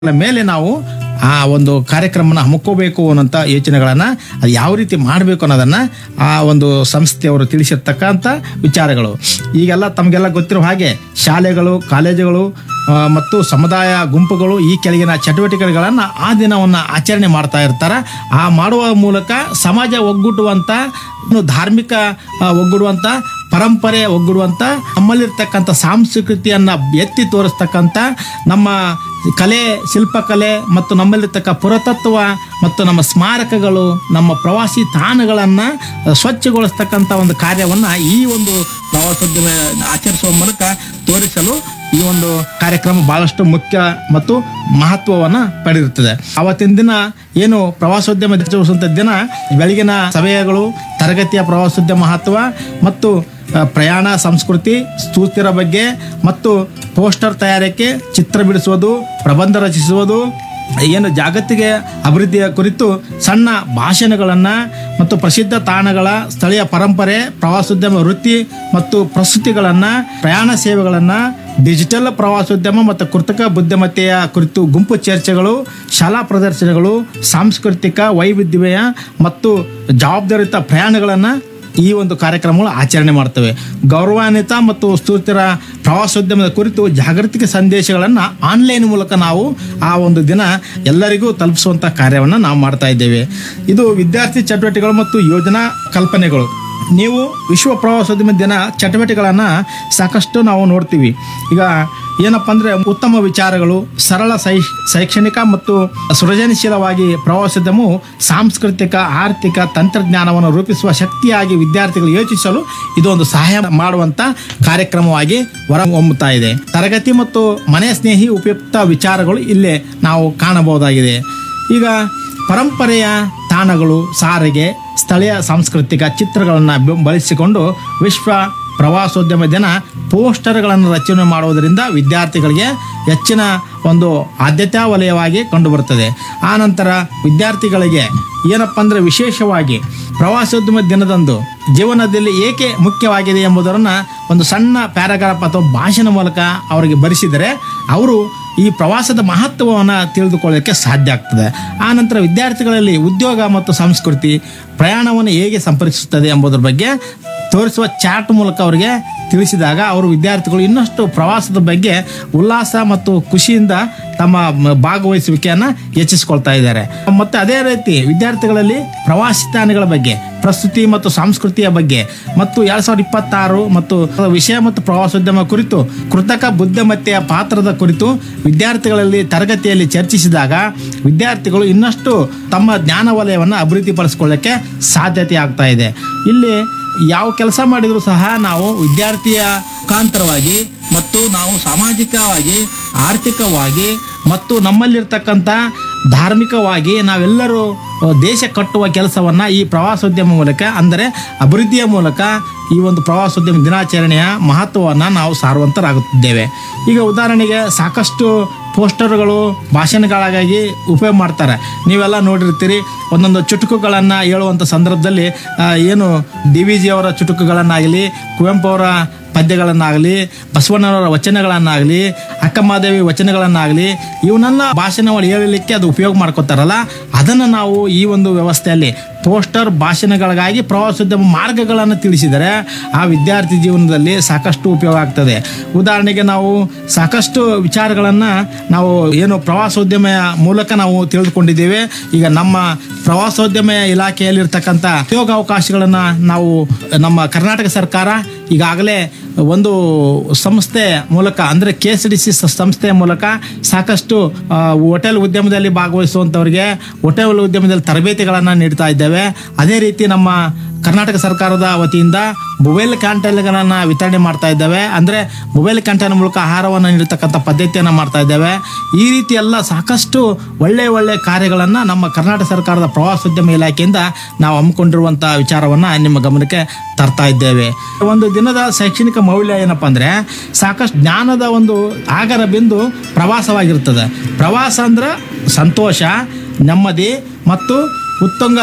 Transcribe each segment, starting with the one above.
ಗಳ ಮೇಲೆ ನಾವು ಆ ಒಂದು ಕಾರ್ಯಕ್ರಮನ ಹಮ್ಮಿಕೋಬೇಕು ಅನ್ನೋಂಥ ಯೋಚನೆಗಳನ್ನ ಅದು ಯಾವ ರೀತಿ ಮಾಡಬೇಕು ಅನ್ನೋದನ್ನ ಆ ಒಂದು ಸಂಸ್ಥೆಯವರು ತಿಳಿಸಿರ್ತಕ್ಕಂಥ ವಿಚಾರಗಳು ಈಗೆಲ್ಲ ತಮಗೆಲ್ಲ ಗೊತ್ತಿರೋ ಹಾಗೆ ಶಾಲೆಗಳು ಕಾಲೇಜುಗಳು ಆ, ಮತ್ತು ಸಮುದಾಯ ಗುಂಪುಗಳು ಈ ಕೆಳಗಿನ ಚಟುವಟಿಕೆಗಳನ್ನು ಆ ದಿನವನ್ನು ಆಚರಣೆ ಮಾಡ್ತಾ ಇರ್ತಾರೆ ಆ ಮಾಡುವ ಮೂಲಕ ಸಮಾಜ ಒಗ್ಗೂಡುವಂಥ ಇನ್ನು ಧಾರ್ಮಿಕ ಆ, ಒಗ್ಗೂಡುವಂಥ ಪರಂಪರೆ ಒಗ್ಗೂಡುವಂಥ ನಮ್ಮಲ್ಲಿರ್ತಕ್ಕಂಥ ಸಂಸ್ಕೃತಿಯನ್ನ ಎತ್ತಿ ತೋರಿಸ್ತಕ್ಕಂಥ ನಮ್ಮ ಕಲೆ ಶಿಲ್ಪಕಲೆ ಮತ್ತು ನಮ್ಮಲ್ಲಿರ್ತಕ್ಕ ಪುರಾತತ್ವ ಮತ್ತು ನಮ್ಮ ಸ್ಮಾರಕಗಳು ನಮ್ಮ ಪ್ರವಾಸಿ ತಾಣಗಳನ್ನು ಸ್ವಚ್ಛಗೊಳಿಸ್ತಕ್ಕಂಥ ಒಂದು ಕಾರ್ಯವನ್ನು ಈ ಒಂದು ಪ್ರವಾಸೋದ್ಯಮ ಆಚರಿಸುವ ಮೂಲಕ ತೋರಿಸಲು ಈ ಒಂದು ಕಾರ್ಯಕ್ರಮ ಬಹಳಷ್ಟು ಮುಖ್ಯ ಮತ್ತು ಮಹತ್ವವನ್ನು ಪಡೆದಿರುತ್ತದೆ ಅವತ್ತಿನ ದಿನ ಏನು ಪ್ರವಾಸೋದ್ಯಮ ದಿವಸ ದಿನ ಬೆಳಗಿನ ಸಭೆಗಳು ತರಗತಿಯ ಪ್ರವಾಸೋದ್ಯಮ ಮಹತ್ವ ಮತ್ತು ಆ, ಪ್ರಯಾಣ ಸಂಸ್ಕೃತಿ ಸುಸ್ಥಿರ ಬಗ್ಗೆ ಮತ್ತು ಪೋಸ್ಟರ್ ತಯಾರಿಕೆ ಚಿತ್ರ ಬಿಡಿಸುವುದು ಪ್ರಬಂಧ ರಚಿಸುವುದು ಏನು ಜಾಗತಿಕ ಅಭಿವೃದ್ಧಿಯ ಕುರಿತು ಸಣ್ಣ ಭಾಷಣಗಳನ್ನು ಮತ್ತು ಪ್ರಸಿದ್ಧ ತಾಣಗಳ ಸ್ಥಳೀಯ ಪರಂಪರೆ ಪ್ರವಾಸೋದ್ಯಮ ವೃತ್ತಿ ಮತ್ತು ಪ್ರಸ್ತುತಿಗಳನ್ನು ಪ್ರಯಾಣ ಸೇವೆಗಳನ್ನು ಡಿಜಿಟಲ್ ಪ್ರವಾಸೋದ್ಯಮ ಮತ್ತು ಕೃತಕ ಬುದ್ಧಿಮತ್ತೆಯ ಕುರಿತು ಗುಂಪು ಚರ್ಚೆಗಳು ಶಾಲಾ ಪ್ರದರ್ಶನಗಳು ಸಾಂಸ್ಕೃತಿಕ ವೈವಿಧ್ಯಮಯ ಮತ್ತು ಜವಾಬ್ದಾರಿಯುತ ಪ್ರಯಾಣಗಳನ್ನು ಈ ಒಂದು ಕಾರ್ಯಕ್ರಮಗಳು ಆಚರಣೆ ಮಾಡ್ತವೆ ಗೌರವಾನ್ವಿತ ಮತ್ತು ಸುಸ್ಥಿರ ಪ್ರವಾಸೋದ್ಯಮದ ಕುರಿತು ಜಾಗೃತಿಕ ಸಂದೇಶಗಳನ್ನು ಆನ್ಲೈನ್ ಮೂಲಕ ನಾವು ಆ ಒಂದು ದಿನ ಎಲ್ಲರಿಗೂ ತಲುಪಿಸುವಂಥ ಕಾರ್ಯವನ್ನು ನಾವು ಮಾಡ್ತಾ ಇದ್ದೇವೆ ಇದು ವಿದ್ಯಾರ್ಥಿ ಚಟುವಟಿಕೆಗಳು ಮತ್ತು ಯೋಜನಾ ಕಲ್ಪನೆಗಳು ನೀವು ವಿಶ್ವ ಪ್ರವಾಸೋದ್ಯಮ ದಿನ ಚಟುವಟಿಕೆಗಳನ್ನು ಸಾಕಷ್ಟು ನಾವು ನೋಡ್ತೀವಿ ಈಗ ಏನಪ್ಪ ಅಂದರೆ ಉತ್ತಮ ವಿಚಾರಗಳು ಸರಳ ಶೈ ಶೈಕ್ಷಣಿಕ ಮತ್ತು ಸೃಜನಶೀಲವಾಗಿ ಪ್ರವಾಸೋದ್ಯಮವು ಸಾಂಸ್ಕೃತಿಕ ಆರ್ಥಿಕ ತಂತ್ರಜ್ಞಾನವನ್ನು ರೂಪಿಸುವ ಶಕ್ತಿಯಾಗಿ ವಿದ್ಯಾರ್ಥಿಗಳು ಯೋಚಿಸಲು ಇದೊಂದು ಸಹಾಯ ಮಾಡುವಂತ ಕಾರ್ಯಕ್ರಮವಾಗಿ ಹೊರಹೊಮ್ಮುತ್ತಾ ಇದೆ ತರಗತಿ ಮತ್ತು ಮನೆ ಸ್ನೇಹಿ ಉಪಯುಕ್ತ ವಿಚಾರಗಳು ಇಲ್ಲೇ ನಾವು ಕಾಣಬಹುದಾಗಿದೆ ಈಗ ಪರಂಪರೆಯ ತಾಣಗಳು ಸಾರಿಗೆ ಸ್ಥಳೀಯ ಸಾಂಸ್ಕೃತಿಕ ಚಿತ್ರಗಳನ್ನು ಬಳಸಿಕೊಂಡು ವಿಶ್ವ ಪ್ರವಾಸೋದ್ಯಮ ದಿನ ಪೋಸ್ಟರ್ಗಳನ್ನು ರಚನೆ ಮಾಡುವುದರಿಂದ ವಿದ್ಯಾರ್ಥಿಗಳಿಗೆ ಹೆಚ್ಚಿನ ಒಂದು ಆದ್ಯತಾ ವಲಯವಾಗಿ ಕಂಡುಬರುತ್ತದೆ ಆ ನಂತರ ವಿದ್ಯಾರ್ಥಿಗಳಿಗೆ ಏನಪ್ಪ ಅಂದರೆ ವಿಶೇಷವಾಗಿ ಪ್ರವಾಸೋದ್ಯಮ ದಿನದಂದು ಜೀವನದಲ್ಲಿ ಏಕೆ ಮುಖ್ಯವಾಗಿದೆ ಎಂಬುದನ್ನು ಒಂದು ಸಣ್ಣ ಪ್ಯಾರಾಗ್ರಾಫ್ ಅಥವಾ ಭಾಷಣ ಮೂಲಕ ಅವರಿಗೆ ಬರೆಸಿದರೆ ಅವರು ಈ ಪ್ರವಾಸದ ಮಹತ್ವವನ್ನು ತಿಳಿದುಕೊಳ್ಳೋಕ್ಕೆ ಸಾಧ್ಯ ಆಗ್ತದೆ ಆ ನಂತರ ವಿದ್ಯಾರ್ಥಿಗಳಲ್ಲಿ ಉದ್ಯೋಗ ಮತ್ತು ಸಂಸ್ಕೃತಿ ಪ್ರಯಾಣವನ್ನು ಹೇಗೆ ಸಂಪರ್ಕಿಸುತ್ತದೆ ಎಂಬುದರ ಬಗ್ಗೆ ತೋರಿಸುವ ಚಾರ್ಟ್ ಮೂಲಕ ಅವರಿಗೆ ತಿಳಿಸಿದಾಗ ಅವರು ವಿದ್ಯಾರ್ಥಿಗಳು ಇನ್ನಷ್ಟು ಪ್ರವಾಸದ ಬಗ್ಗೆ ಉಲ್ಲಾಸ ಮತ್ತು ಖುಷಿಯಿಂದ ತಮ್ಮ ಮ- ಭಾಗವಹಿಸುವಿಕೆಯನ್ನು ಹೆಚ್ಚಿಸಿಕೊಳ್ತಾ ಇದ್ದಾರೆ ಮತ್ತು ಅದೇ ರೀತಿ ವಿದ್ಯಾರ್ಥಿಗಳಲ್ಲಿ ಪ್ರವಾಸಿ ತಾಣಗಳ ಬಗ್ಗೆ ಪ್ರಸ್ತುತಿ ಮತ್ತು ಸಂಸ್ಕೃತಿಯ ಬಗ್ಗೆ ಮತ್ತು ಎರಡ್ ಸಾವಿರದ ಇಪ್ಪತ್ತಾರು ಮತ್ತು ವಿಷಯ ಮತ್ತು ಪ್ರವಾಸೋದ್ಯಮ ಕುರಿತು ಕೃತಕ ಬುದ್ಧಿಮತ್ತೆಯ ಪಾತ್ರದ ಕುರಿತು ವಿದ್ಯಾರ್ಥಿಗಳಲ್ಲಿ ತರಗತಿಯಲ್ಲಿ ಚರ್ಚಿಸಿದಾಗ ವಿದ್ಯಾರ್ಥಿಗಳು ಇನ್ನಷ್ಟು ತಮ್ಮ ಜ್ಞಾನ ವಲಯವನ್ನು ಅಭಿವೃದ್ಧಿಪಡಿಸ್ಕೊಳ್ಳಕ್ಕೆ ಸಾಧ್ಯತೆ ಆಗ್ತಾ ಇದೆ ಇಲ್ಲಿ ಯಾವ ಕೆಲಸ ಮಾಡಿದರೂ ಸಹ ನಾವು ವಿದ್ಯಾರ್ಥಿಯ ಮುಖಾಂತರವಾಗಿ ಮತ್ತು ನಾವು ಸಾಮಾಜಿಕವಾಗಿ ಆರ್ಥಿಕವಾಗಿ ಮತ್ತು ನಮ್ಮಲ್ಲಿರ್ತಕ್ಕಂಥ ಧಾರ್ಮಿಕವಾಗಿ ನಾವೆಲ್ಲರೂ ಅ, ದೇಶ ಕಟ್ಟುವ ಕೆಲಸವನ್ನು ಈ ಪ್ರವಾಸೋದ್ಯಮ ಮೂಲಕ ಅಂದರೆ ಅಭಿವೃದ್ಧಿಯ ಮೂಲಕ ಈ ಒಂದು ಪ್ರವಾಸೋದ್ಯಮ ದಿನಾಚರಣೆಯ ಮಹತ್ವವನ್ನು ನಾವು ಸಾರುವಂತರಾಗುತ್ತಿದ್ದೇವೆ ಈಗ ಉದಾಹರಣೆಗೆ ಸಾಕಷ್ಟು ಪೋಸ್ಟರ್ಗಳು ಭಾಷಣಗಳಾಗಿ ಉಪಯೋಗ ಮಾಡ್ತಾರೆ ನೀವೆಲ್ಲ ನೋಡಿರ್ತೀರಿ ಒಂದೊಂದು ಚುಟುಕುಗಳನ್ನು ಹೇಳುವಂಥ ಸಂದರ್ಭದಲ್ಲಿ ಆ, ಏನು ಡಿ ವಿ ಜಿ ಅವರ ಚುಟುಕುಗಳನ್ನಾಗಲಿ ಕುವೆಂಪು ಅವರ ಪದ್ಯಗಳನ್ನಾಗಲಿ ಬಸವಣ್ಣನವರ ವಚನಗಳನ್ನಾಗಲಿ ಅಕ್ಕಮಹಾದೇವಿ ವಚನಗಳನ್ನಾಗಲಿ ಇವನ್ನೆಲ್ಲ ಭಾಷಣಗಳು ಹೇಳಲಿಕ್ಕೆ ಅದು ಉಪಯೋಗ ಮಾಡ್ಕೋತಾರಲ್ಲ ಅದನ್ನು ನಾವು ಈ ಒಂದು ವ್ಯವಸ್ಥೆಯಲ್ಲಿ ಪೋಸ್ಟರ್ ಭಾಷಣಗಳಿಗಾಗಿ ಪ್ರವಾಸೋದ್ಯಮ ಮಾರ್ಗಗಳನ್ನು ತಿಳಿಸಿದರೆ ಆ ವಿದ್ಯಾರ್ಥಿ ಜೀವನದಲ್ಲಿ ಸಾಕಷ್ಟು ಉಪಯೋಗ ಆಗ್ತದೆ ಉದಾಹರಣೆಗೆ ನಾವು ಸಾಕಷ್ಟು ವಿಚಾರಗಳನ್ನು ನಾವು ಏನು ಪ್ರವಾಸೋದ್ಯಮ ಮೂಲಕ ನಾವು ತಿಳಿದುಕೊಂಡಿದ್ದೇವೆ ಈಗ ನಮ್ಮ ಪ್ರವಾಸೋದ್ಯಮ ಇಲಾಖೆಯಲ್ಲಿರ್ತಕ್ಕಂಥ ಉದ್ಯೋಗಾವಕಾಶಗಳನ್ನು ನಾವು ನಮ್ಮ ಕರ್ನಾಟಕ ಸರ್ಕಾರ ಈಗಾಗಲೇ ಒಂದು ಸಂಸ್ಥೆ ಮೂಲಕ ಅಂದರೆ ಕೆ ಎಸ್ ಡಿ ಸಿ ಸಂಸ್ಥೆಯ ಮೂಲಕ ಸಾಕಷ್ಟು ಆ, ಹೋಟೆಲ್ ಉದ್ಯಮದಲ್ಲಿ ಭಾಗವಹಿಸುವಂಥವ್ರಿಗೆ ಹೋಟೆಲ್ ಉದ್ಯಮದಲ್ಲಿ ತರಬೇತಿಗಳನ್ನು ನೀಡ್ತಾ ಇದ್ದೇವೆ ಅದೇ ರೀತಿ ನಮ್ಮ ಕರ್ನಾಟಕ ಸರ್ಕಾರದ ವತಿಯಿಂದ ಮೊಬೈಲ್ ಕ್ಯಾಂಟೀನ್ಗಳನ್ನು ವಿತರಣೆ ಮಾಡ್ತಾ ಇದ್ದೇವೆ ಅಂದರೆ ಮೊಬೈಲ್ ಕ್ಯಾಂಟೀನ್ ಮೂಲಕ ಆಹಾರವನ್ನು ನೀಡತಕ್ಕಂಥ ಪದ್ಧತಿಯನ್ನು ಮಾಡ್ತಾ ಇದ್ದೇವೆ ಈ ರೀತಿ ಎಲ್ಲ ಸಾಕಷ್ಟು ಒಳ್ಳೆಯ ಒಳ್ಳೆಯ ಕಾರ್ಯಗಳನ್ನು ನಮ್ಮ ಕರ್ನಾಟಕ ಸರ್ಕಾರದ ಪ್ರವಾಸೋದ್ಯಮ ಇಲಾಖೆಯಿಂದ ನಾವು ಹಮ್ಮಿಕೊಂಡಿರುವಂಥ ವಿಚಾರವನ್ನು ನಿಮ್ಮ ಗಮನಕ್ಕೆ ತರ್ತಾ ಇದ್ದೇವೆ ಒಂದು ದಿನದ ಶೈಕ್ಷಣಿಕ ಮೌಲ್ಯ ಏನಪ್ಪ ಅಂದರೆ ಸಾಕಷ್ಟು ಜ್ಞಾನದ ಒಂದು ಆಗರ ಬಿಂದು ಪ್ರವಾಸವಾಗಿರ್ತದೆ ಪ್ರವಾಸ ಅಂದ್ರೆ ಸಂತೋಷ ನೆಮ್ಮದಿ ಮತ್ತು ಉತ್ತುಂಗ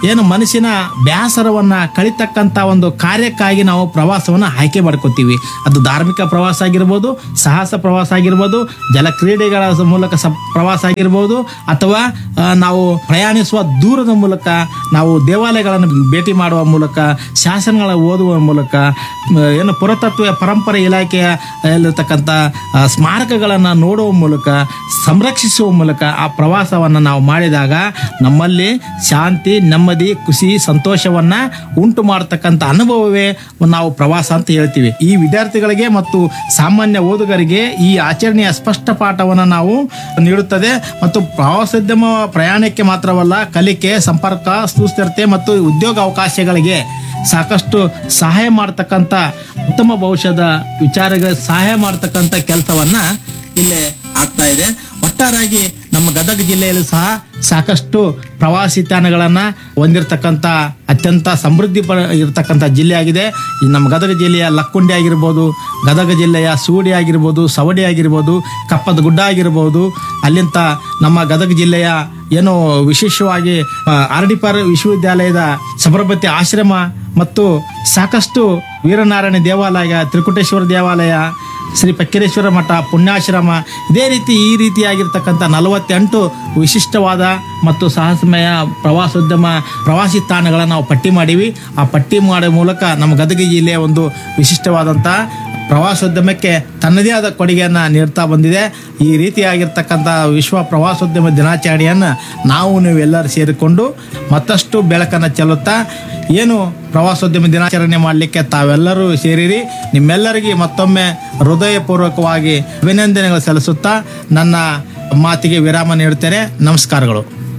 ಏನು ಮನಸ್ಸಿನ ಬೇಸರವನ್ನ ಕಳಿತಕ್ಕಂತ ಒಂದು ಕಾರ್ಯಕ್ಕಾಗಿ ನಾವು ಪ್ರವಾಸವನ್ನ ಆಯ್ಕೆ ಮಾಡ್ಕೋತೀವಿ ಅದು ಧಾರ್ಮಿಕ ಪ್ರವಾಸ ಆಗಿರ್ಬೋದು ಸಾಹಸ ಪ್ರವಾಸ ಆಗಿರ್ಬೋದು ಜಲ ಕ್ರೀಡೆಗಳ ಮೂಲಕ ಸ ಪ್ರವಾಸ ಆಗಿರ್ಬೋದು ಅಥವಾ ಆ, ನಾವು ಪ್ರಯಾಣಿಸುವ ದೂರದ ಮೂಲಕ ನಾವು ದೇವಾಲಯಗಳನ್ನು ಭೇಟಿ ಮಾಡುವ ಮೂಲಕ ಶಾಸನಗಳ ಓದುವ ಮೂಲಕ ಮ, ಏನು ಪುರಾತತ್ವ ಪರಂಪರೆ ಇಲಾಖೆಯ ಅಲ್ಲಿರ್ತಕ್ಕಂಥ ಆ, ಸ್ಮಾರಕಗಳನ್ನು ನೋಡುವ ಮೂಲಕ ಸಂರಕ್ಷಿಸುವ ಮೂಲಕ ಆ ಪ್ರವಾಸವನ್ನು ನಾವು ಮಾಡಿದಾಗ ನಮ್ಮಲ್ಲಿ ಶಾಂತಿ ನೆಮ್ಮದಿ ಖುಷಿ ಸಂತೋಷವನ್ನ ಉಂಟು ಮಾಡತಕ್ಕಂಥ ಅನುಭವವೇ ನಾವು ಪ್ರವಾಸ ಅಂತ ಹೇಳ್ತೀವಿ ಈ ವಿದ್ಯಾರ್ಥಿಗಳಿಗೆ ಮತ್ತು ಸಾಮಾನ್ಯ ಓದುಗರಿಗೆ ಈ ಆಚರಣೆಯ ಸ್ಪಷ್ಟ ಪಾಠವನ್ನು ನಾವು ನೀಡುತ್ತದೆ ಮತ್ತು ಪ್ರವಾಸೋದ್ಯಮ ಪ್ರಯಾಣಕ್ಕೆ ಮಾತ್ರವಲ್ಲ ಕಲಿಕೆ ಸಂಪರ್ಕ ಸುಸ್ಥಿರತೆ ಮತ್ತು ಉದ್ಯೋಗ ಅವಕಾಶಗಳಿಗೆ ಸಾಕಷ್ಟು ಸಹಾಯ ಮಾಡತಕ್ಕಂಥ ಉತ್ತಮ ಭವಿಷ್ಯದ ವಿಚಾರಗಳಿಗೆ ಸಹಾಯ ಮಾಡತಕ್ಕಂಥ ಕೆಲಸವನ್ನ ಇಲ್ಲೇ ಆಗ್ತಾ ಇದೆ ಒಟ್ಟಾರೆಯಾಗಿ ನಮ್ಮ ಗದಗ ಜಿಲ್ಲೆಯಲ್ಲೂ ಸಹ ಸಾಕಷ್ಟು ಪ್ರವಾಸಿ ತಾಣಗಳನ್ನ ಹೊಂದಿರತಕ್ಕಂಥ ಅತ್ಯಂತ ಸಮೃದ್ಧಿ ಪ ಇರತಕ್ಕಂಥ ಜಿಲ್ಲೆ ಆಗಿದೆ ಈ ನಮ್ಮ ಗದಗ ಜಿಲ್ಲೆಯ ಲಕ್ಕುಂಡಿ ಆಗಿರ್ಬೋದು ಗದಗ ಜಿಲ್ಲೆಯ ಸೂಡಿ ಆಗಿರ್ಬೋದು ಸವಡಿ ಆಗಿರ್ಬೋದು ಕಪ್ಪದ ಗುಡ್ಡ ಆಗಿರ್ಬೋದು ಅಲ್ಲಿಂದ ನಮ್ಮ ಗದಗ ಜಿಲ್ಲೆಯ ಏನು ವಿಶೇಷವಾಗಿ ಆರ್ ಡಿ ಪರ್ ವಿಶ್ವವಿದ್ಯಾಲಯದ ಸಬರಬತಿ ಆಶ್ರಮ ಮತ್ತು ಸಾಕಷ್ಟು ವೀರನಾರಾಯಣ ದೇವಾಲಯ ತ್ರಿಕುಟೇಶ್ವರ ದೇವಾಲಯ ಶ್ರೀ ಪಕ್ಕಿರೇಶ್ವರ ಮಠ ಪುಣ್ಯಾಶ್ರಮ ಇದೇ ರೀತಿ ಈ ರೀತಿಯಾಗಿರ್ತಕ್ಕಂಥ ನಲವತ್ತೆಂಟು ವಿಶಿಷ್ಟವಾದ ಮತ್ತು ಸಾಹಸಮಯ ಪ್ರವಾಸೋದ್ಯಮ ಪ್ರವಾಸಿ ತಾಣಗಳನ್ನು ನಾವು ಪಟ್ಟಿ ಮಾಡೀವಿ ಆ ಪಟ್ಟಿ ಮಾಡೋ ಮೂಲಕ ನಮ್ಮ ಗದಗ ಜಿಲ್ಲೆಯ ಒಂದು ವಿಶಿಷ್ಟವಾದಂಥ ಪ್ರವಾಸೋದ್ಯಮಕ್ಕೆ ತನ್ನದೇ ಆದ ಕೊಡುಗೆಯನ್ನು ನೀಡ್ತಾ ಬಂದಿದೆ ಈ ರೀತಿಯಾಗಿರ್ತಕ್ಕಂಥ ವಿಶ್ವ ಪ್ರವಾಸೋದ್ಯಮ ದಿನಾಚರಣೆಯನ್ನು ನಾವು ನೀವೆಲ್ಲರೂ ಸೇರಿಕೊಂಡು ಮತ್ತಷ್ಟು ಬೆಳಕನ್ನು ಚೆಲ್ಲುತ್ತಾ ಏನು ಪ್ರವಾಸೋದ್ಯಮ ದಿನಾಚರಣೆ ಮಾಡಲಿಕ್ಕೆ ತಾವೆಲ್ಲರೂ ಸೇರಿರಿ ನಿಮ್ಮೆಲ್ಲರಿಗೆ ಮತ್ತೊಮ್ಮೆ ಹೃದಯಪೂರ್ವಕವಾಗಿ ಅಭಿನಂದನೆಗಳು ಸಲ್ಲಿಸುತ್ತಾ ನನ್ನ ಮಾತಿಗೆ ವಿರಾಮ ನೀಡುತ್ತೇನೆ ನಮಸ್ಕಾರಗಳು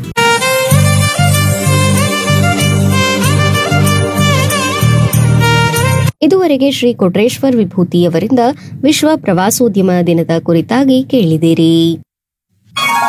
ಇದುವರೆಗೆ ಶ್ರೀ ಕೊಟ್ರೇಶ್ವರ್ ವಿಭೂತಿಯವರಿಂದ ವಿಶ್ವ ಪ್ರವಾಸೋದ್ಯಮ ದಿನದ ಕುರಿತಾಗಿ ಕೇಳಿದಿರಿ